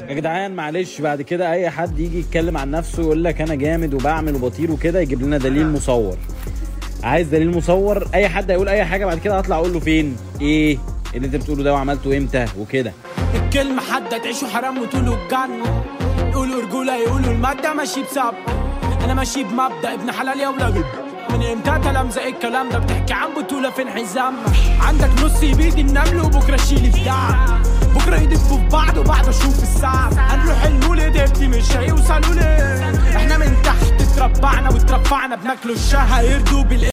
يا جدعان معلش بعد كده اي حد يجي يتكلم عن نفسه يقول لك انا جامد وبعمل وبطير وكده يجيب لنا دليل مصور عايز دليل مصور اي حد هيقول اي حاجه بعد كده هطلع اقول له فين ايه اللي انت بتقوله ده وعملته امتى وكده الكلمة حد تعيشوا حرام وتقولوا الجنة يقولوا رجولة يقولوا المادة ماشي بسبب أنا ماشي بمبدأ ابن حلال يا ولاد من امتى تلمذة الكلام ده بتحكي عن بطولة فين حزام عندك نص يبيد النمل وبكرة شيل الدعم بكرة يدفوا في بعض وبعد اشوف الساعة هنروح المولد ابني مش هيوصلوا ليه احنا من تحت اتربعنا واترفعنا بناكلوا الشهى يردوا بال